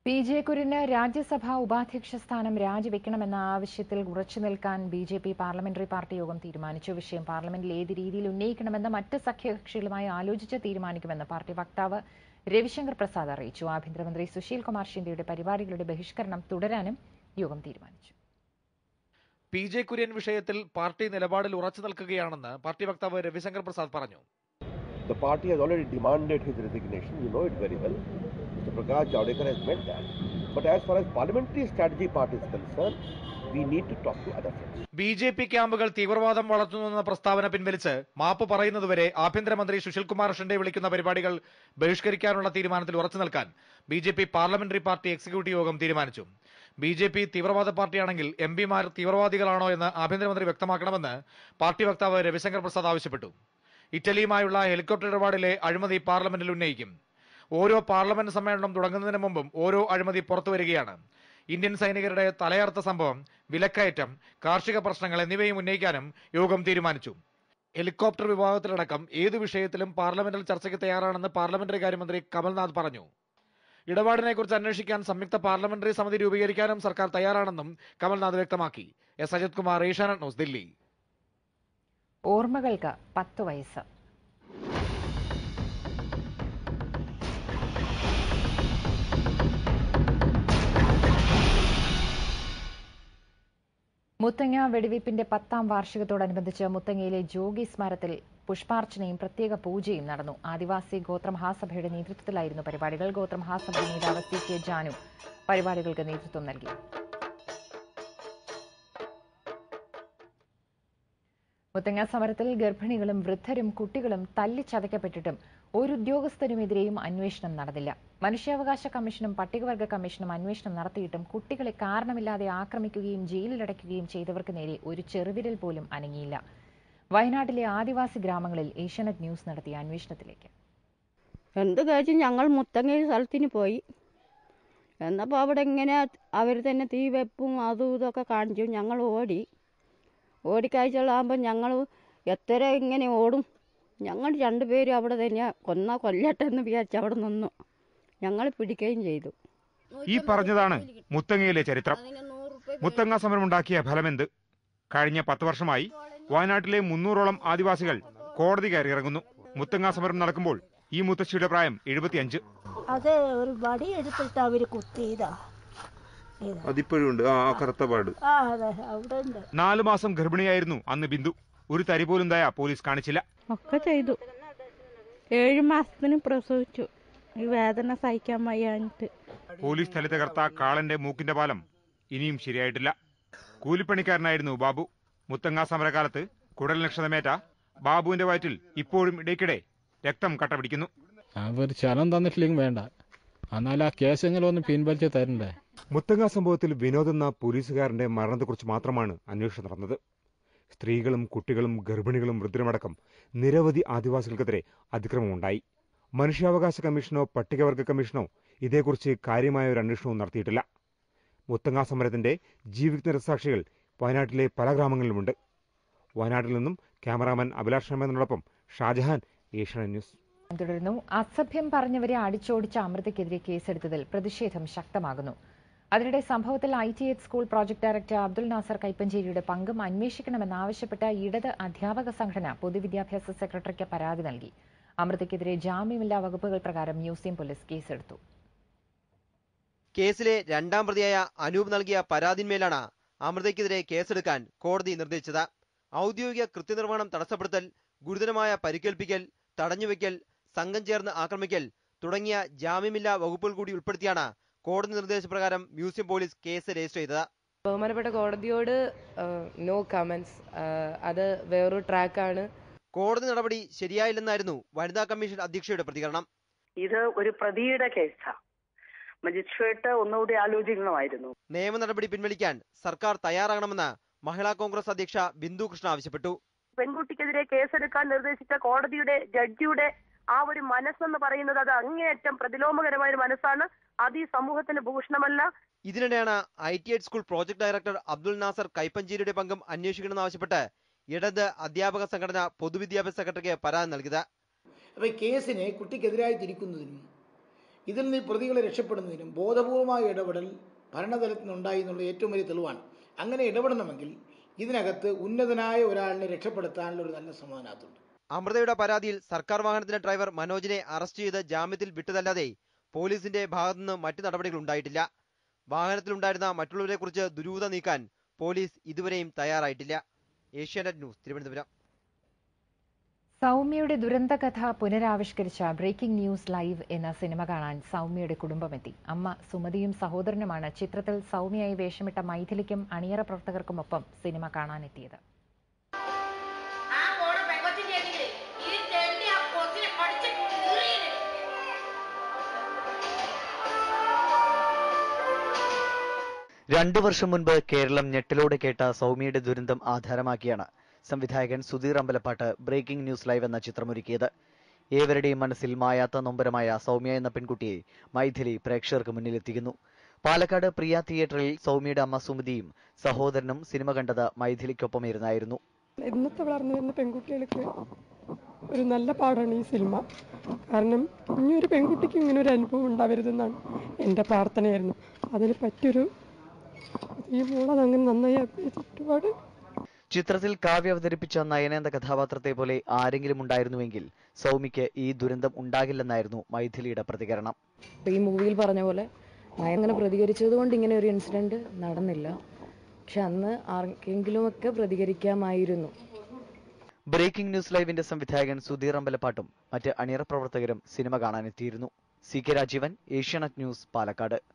P J കുര്യന് രാജ്യസഭാ ഉപാധ്യക്ഷ സ്ഥാനം രാജിവെക്കണമെന്ന ആവശ്യത്തിൽ ഉറച്ചു നിൽക്കാൻ B J P parliamentary party യോഗം തീരുമാനിച്ചു വിഷയം പാർലമെന്റിൽ ഏത് രീതിയിൽ ഉന്നയിക്കണമെന്ന് മറ്റ് സഖ്യകക്ഷികളുമായി ആലോചിച്ച് തീരുമാനിക്കുമെന്ന് പാർട്ടി വക്താവ് രവിശങ്കർ പ്രസാദ് അറിയിച്ചു ആഭ്യന്തരമന്ത്രി സുശീൽ കുമാർ ഷിൻഡെയുടെ പരിപാടികളുടെ ബഹിഷ്കരണം തുടരാനും യോഗം തീരുമാനിച്ചു പി ജെ കുര്യൻ വിഷയത്തിൽ പാർട്ടി നിലപാടിൽ ഉറച്ചു നിൽക്കുകയാണെന്ന് പാർട്ടി വക്താവ് രവിശങ്കർ പ്രസാദ് പറഞ്ഞു The party has already demanded his resignation. You know it very well. Mr. Prakash Javadekar has meant that. But as far as parliamentary strategy part is concerned, we need to talk to other friends. B J P ക്യാമ്പുകൾ തീവ്രവാദം വളർത്തുന്നുവെന്ന പ്രസ്താവന പിൻവലിച്ച് മാപ്പ് പറയുന്നതുവരെ ആഭ്യന്തരമന്ത്രി സുശീൽകുമാർ ഷിൻഡെ വിളിക്കുന്ന പരിപാടികൾ ബഹിഷ്കരിക്കാനുള്ള തീരുമാനത്തിൽ ഉറച്ചു നിൽക്കാൻ B J P parliamentary party executive യോഗം തീരുമാനിച്ചു ബി ജെ പി തീവ്രവാദ പാർട്ടിയാണെങ്കിൽ എം പിമാർ തീവ്രവാദികളാണോ എന്ന് ആഭ്യന്തരമന്ത്രി വ്യക്തമാക്കണമെന്ന് പാർട്ടി വക്താവ് രവിശങ്കർ പ്രസാദ് ആവശ്യപ്പെട്ടു ഇറ്റലിയുമായുള്ള ഹെലികോപ്റ്റർ ഇടപാടിലെ അഴിമതി പാർലമെന്റിൽ ഉന്നയിക്കും ഓരോ പാർലമെന്റ് സമ്മേളനം തുടങ്ങുന്നതിന് മുമ്പും ഓരോ അഴിമതി പുറത്തുവരികയാണ് ഇന്ത്യൻ സൈനികരുടെ തലയർത്ത സംഭവം വിലക്കയറ്റം കാർഷിക പ്രശ്നങ്ങൾ എന്നിവയും ഉന്നയിക്കാനും യോഗം തീരുമാനിച്ചു ഹെലികോപ്റ്റർ വിഭാഗത്തിലടക്കം ഏത് വിഷയത്തിലും പാർലമെന്റിൽ ചർച്ചയ്ക്ക് തയ്യാറാണെന്ന് പാർലമെന്ററി കാര്യമന്ത്രി കമൽനാഥ് പറഞ്ഞു ഇടപാടിനെക്കുറിച്ച് അന്വേഷിക്കാൻ സംയുക്ത പാർലമെന്ററി സമിതി രൂപീകരിക്കാനും സർക്കാർ തയ്യാറാണെന്നും കമൽനാഥ് വ്യക്തമാക്കി എസ് അജിത് കുമാർ ഏഷ്യാനെറ്റ് ന്യൂസ് ദില്ലി ഓർമ്മകൾക്ക് പത്ത് വയസ്സ് മുത്തങ്ങ വെടിവയ്പ്പിന്റെ പത്താം വാർഷികത്തോടനുബന്ധിച്ച് മുത്തങ്ങയിലെ ജോഗി സ്മാരത്തിൽ പുഷ്പാർച്ചനയും പ്രത്യേക പൂജയും നടന്നു ആദിവാസി ഗോത്ര മഹാസഭയുടെ നേതൃത്വത്തിലായിരുന്നു പരിപാടികൾ ഗോത്ര മഹാസഭ നേതാവ് സി കെ ജാനു പരിപാടികൾക്ക് നേതൃത്വം നൽകി മുത്തങ്ങ സമരത്തിൽ ഗർഭിണികളും വൃദ്ധരും കുട്ടികളും തല്ലിച്ചതയ്ക്കപ്പെട്ടിട്ടും ഒരു ഉദ്യോഗസ്ഥരുമെതിരെയും അന്വേഷണം നടന്നില്ല മനുഷ്യാവകാശ കമ്മീഷനും പട്ടികവർഗ കമ്മീഷനും അന്വേഷണം നടത്തിയിട്ടും കുട്ടികളെ കാരണമില്ലാതെ ആക്രമിക്കുകയും ജയിലിലടയ്ക്കുകയും ചെയ്തവർക്ക് നേരെ ഒരു ചെറുവിരൽ പോലും അനങ്ങിയില്ല വയനാട്ടിലെ ആദിവാസി ഗ്രാമങ്ങളിൽ ഏഷ്യാനെറ്റ് ന്യൂസ് നടത്തിയ അന്വേഷണത്തിലേക്ക് എന്ത് കഴിച്ച് ഞങ്ങൾ മുത്തങ്ങ സ്ഥലത്തിന് പോയി എന്നപ്പോൾ അവിടെ ഇങ്ങനെ അവർ തന്നെ തീ വെപ്പും അതും ഇതൊക്കെ കാണിച്ചു ഞങ്ങൾ ഓടി ഓടിക്കാഴ്ചകളാകുമ്പോൾ ഞങ്ങൾ എത്ര ഇങ്ങനെ ഓടും ഞങ്ങൾ രണ്ടുപേരും അവിടെ തന്നെ കൊന്ന കൊല്ലട്ടെ എന്ന് വിചാരിച്ച് അവിടെ നിന്നു ഞങ്ങൾ പിടിക്കുകയും ചെയ്തു ഈ പറഞ്ഞതാണ് മുത്തങ്ങയിലെ ചരിത്രം മുത്തങ്ങ സമരമുണ്ടാക്കിയ ഫലമെന്ത് കഴിഞ്ഞ പത്ത് വർഷമായി വയനാട്ടിലെ മുന്നൂറോളം ആദിവാസികൾ കോടതി കയറി ഇറങ്ങുന്നു മുത്തങ്ങ സമരം നടക്കുമ്പോൾ ഈ മുത്തശ്ശിയുടെ പ്രായം എഴുപത്തിയഞ്ച് അത് ഒരു വടി എടുത്തിട്ട് അവര് കുത്തിയതാ ഇത്. അതിപ്പോഴും ഉണ്ട് ആ ആ കറുത്ത പാട് ആ അതെ അവിടെ ഉണ്ട് നാലു മാസം ഗർഭിണിയായിരുന്നു അന്ന് ബിന്ദു ഒരു തരി പോലും ദയ പോലീസ് കാണിച്ചില്ല ഒക്കെ ചെയ്തു ഏഴ് മാസത്തിന് പ്രസവിച്ചു ഈ വേദന സഹിക്കാൻ വയ്യാഞ്ഞിട്ട് പോലീസ് തലി തകർത്ത കാളന്റെ മൂക്കിന്റെ പാലം ഇനിയും ശരിയായിട്ടില്ല കൂലിപ്പണിക്കാരനായിരുന്നു ബാബു മുത്തങ്ങ സമരകാലത്ത് കുടൽ നക്ഷതമേറ്റ ബാബുവിന്റെ വയറ്റിൽ ഇപ്പോഴും ഇടയ്ക്കിടെ രക്തം കട്ട പിടിക്കുന്നു അവർ ശലം തന്നിട്ടില്ലെങ്കിൽ വേണ്ട എന്നാൽ ആ കേസെങ്കിലും ഒന്ന് പിൻവലിച്ച് തരണ്ടേ മുത്തങ്ങ സംഭവത്തിൽ വിനോദ് എന്ന പോലീസുകാരന്റെ മരണത്തെക്കുറിച്ച് മാത്രമാണ് അന്വേഷണം നടന്നത് സ്ത്രീകളും കുട്ടികളും ഗർഭിണികളും വൃദ്ധരുമടക്കം നിരവധി ആദിവാസികൾക്കെതിരെ അതിക്രമമുണ്ടായി മനുഷ്യാവകാശ കമ്മീഷനോ പട്ടികവർഗ കമ്മീഷനോ ഇതേക്കുറിച്ച് കാര്യമായ ഒരു അന്വേഷണവും നടത്തിയിട്ടില്ല മുത്തങ്ങ സമരത്തിന്റെ ജീവിക്കുന്ന രസാക്ഷികൾ വയനാട്ടിലെ പല ഗ്രാമങ്ങളിലുമുണ്ട് വയനാട്ടിൽ നിന്നും ക്യാമറാമാൻ അഭിലാഷ് ശർമ്മനോടൊപ്പം ഷാജഹാൻ ഏഷ്യാനെറ്റ് ന്യൂസ് തുടരുന്നു അസഭ്യം പറഞ്ഞവരെ അടിച്ചോടിച്ച അമൃതയ്ക്കെതിരെ കേസെടുത്തതിൽ പ്രതിഷേധം ശക്തമാകുന്നു അതിനിടെ സംഭവത്തിൽ I T at school project director Abdul Nasser കൈപ്പഞ്ചേരിയുടെ പങ്കും അന്വേഷിക്കണമെന്നാവശ്യപ്പെട്ട ഇടത് അധ്യാപക സംഘടന പൊതുവിദ്യാഭ്യാസ സെക്രട്ടറിക്ക് പരാതി നൽകി അമൃതയ്ക്കെതിരെ ജാമ്യമില്ലാ വകുപ്പുകൾ പ്രകാരം മ്യൂസിയം പോലീസ് കേസെടുത്തു കേസിലെ രണ്ടാം പ്രതിയായ അനൂപ് നൽകിയ പരാതിന്മേലാണ് അമൃതയ്ക്കെതിരെ കേസെടുക്കാൻ കോടതി നിർദ്ദേശിച്ചത് ഔദ്യോഗിക കൃത്യനിർവഹണം തടസ്സപ്പെടുത്തൽ ഗുരുതരമായ പരിക്കേൽപ്പിക്കൽ തടഞ്ഞുവെക്കൽ സംഘം ചേർന്ന് ആക്രമിക്കൽ തുടങ്ങിയ ജാമ്യമില്ലാ വകുപ്പുകൾ കൂടി ഉൾപ്പെടുത്തിയാണ് കോടതി നിർദ്ദേശപ്രകാരം മ്യൂസിയം പോലീസ് കേസ് രജിസ്റ്റർ ചെയ്തത് ബഹുമാനപ്പെട്ട കോടതിയോട് നോ കമന്റ്സ് അത് വേറൊരു ട്രാക്കാണ് കോടതി നടപടി ശരിയായില്ലെന്നായിരുന്നു വനിതാ കമ്മീഷൻ അധ്യക്ഷയുടെ പ്രതികരണം ഇത് ഒരു പ്രതിയുടെ കേസാണ് മജിസ്ട്രേറ്റ് ഒന്നുകൂടി ആലോചിക്കണമായിരുന്നു നിയമ നടപടി പിൻവലിക്കാൻ സർക്കാർ തയ്യാറാകണമെന്ന് മഹിളാ കോൺഗ്രസ് അധ്യക്ഷ ബിന്ദു കൃഷ്ണ ആവശ്യപ്പെട്ടു പെൺകുട്ടിക്കെതിരെ കേസെടുക്കാൻ നിർദ്ദേശിച്ച കോടതിയുടെ ജഡ്ജിയുടെ ആ ഒരു മനസ്സെന്ന് പറയുന്നത് അത് അങ്ങേയറ്റം പ്രതിലോമകരമായ ഒരു മനസ്സാണ് അത് ഈ സമൂഹത്തിന് ഭൂഷണമല്ല ഇതിനിടെയാണ് I T at school project director Abdul Nasser കൈപ്പഞ്ചേരിയുടെ പങ്കും അന്വേഷിക്കണമെന്നാവശ്യപ്പെട്ട് ഇടത് അധ്യാപക സംഘടന പൊതുവിദ്യാഭ്യാസ സെക്രട്ടറിക്ക് പരാതി നൽകിയത് അപ്പൊ ഈ കേസിനെ കുട്ടിക്കെതിരായി തിരിക്കുന്നതിനും ഇതിൽ നിന്ന് ഈ പ്രതികളെ രക്ഷപ്പെടുന്നതിനും ബോധപൂർവമായ ഇടപെടൽ ഭരണതലത്തിൽ നിന്നുണ്ടായി എന്നുള്ള ഏറ്റവും വലിയ തെളിവാണ് അങ്ങനെ ഇടപെടണമെങ്കിൽ ഇതിനകത്ത് ഉന്നതനായ ഒരാളിനെ രക്ഷപ്പെടുത്താനുള്ള ഒരു നല്ല സമാധാനത്തുണ്ട് അമൃതയുടെ പരാതിയിൽ സർക്കാർ വാഹനത്തിന്റെ ഡ്രൈവർ മനോജിനെ അറസ്റ്റ് ചെയ്ത് ജാമ്യത്തിൽ വിട്ടതല്ലാതെ പോലീസിന്റെ ഭാഗത്തുനിന്ന് മറ്റു നടപടികൾ ഉണ്ടായിട്ടില്ല വാഹനത്തിലുണ്ടായിരുന്ന മറ്റുള്ളവരെ കുറിച്ച് ദുരൂഹത നീക്കാൻ പോലീസ് ഇതുവരെയും തയ്യാറായിട്ടില്ല ഏഷ്യാനെറ്റ് ന്യൂസ് തിരുവനന്തപുരം സൗമ്യയുടെ ദുരന്തകഥ പുനരാവിഷ്കരിച്ച ബ്രേക്കിംഗ് ന്യൂസ് ലൈവ് എന്ന സിനിമ കാണാൻ സൗമ്യയുടെ കുടുംബമെത്തി അമ്മ സുമതിയും സഹോദരനുമാണ് ചിത്രത്തിൽ സൗമ്യയായി വേഷമിട്ട മൈഥിലിക്കും അണിയറ പ്രവർത്തകർക്കുമൊപ്പം സിനിമ കാണാനെത്തിയത് രണ്ടു വർഷം മുൻപ് കേരളം ഞെട്ടലോടെ കേട്ട സൗമ്യയുടെ ദുരന്തം ആധാരമാക്കിയാണ് സംവിധായകൻ Sudheer Ambalappatt breaking news live എന്ന ചിത്രമൊരുക്കിയത് ഏവരുടെയും മനസ്സിൽ മായാത്ത നൊമ്പരമായ സൗമ്യ എന്ന പെൺകുട്ടിയെ മൈഥിലി പ്രേക്ഷകർക്ക് മുന്നിലെത്തിക്കുന്നു പാലക്കാട് പ്രിയ തിയേറ്ററിൽ സൗമ്യയുടെ അമ്മ സുമതിയും സഹോദരനും സിനിമ കണ്ടത് മൈഥിലിക്കൊപ്പം ഇരുന്നായിരുന്നു ഇന്നത്തെ വളർന്നു വരുന്ന പെൺകുട്ടികൾക്ക് ഒരു നല്ല പാഠമാണ് ഈ സിനിമ കാരണം ഇനിയൊരു പെൺകുട്ടിക്ക് ഇങ്ങനെ ഒരു അനുഭവം ഉണ്ടാവരുതെന്നാണ് എൻ്റെ പ്രാർത്ഥനയായിരുന്നു അതിന് പറ്റിയൊരു ഈ മോളത് അങ്ങനെ നന്നായി അഭിനയിച്ച ഒരുപാട് ചിത്രത്തിൽ കാവ്യ അവതരിപ്പിച്ച നയന എന്ന കഥാപാത്രത്തെ പോലെ ആരെങ്കിലും ഉണ്ടായിരുന്നുവെങ്കിൽ സൗമ്യയ്ക്ക് ഈ ദുരന്തം ഉണ്ടാകില്ലെന്നായിരുന്നു മൈഥിലിയുടെ പ്രതികരണം ഈ മൂവിയിൽ പറഞ്ഞ പോലെ നയ അങ്ങനെ പ്രതികരിച്ചത് കൊണ്ട് ഇങ്ങനെ ഒരു ഇൻസിഡന്റ് നടന്നില്ല പക്ഷെ അന്ന് ആർക്കെങ്കിലുമൊക്കെ പ്രതികരിക്കാമായിരുന്നു ബ്രേക്കിംഗ് ന്യൂസ് ലൈവിന്റെ സംവിധായകൻ സുധീർ അമ്പലപ്പാട്ടും മറ്റ് അണിയറ പ്രവർത്തകരും സിനിമ കാണാനെത്തിയിരുന്നു C K Rajeevan Asianet news Palakkad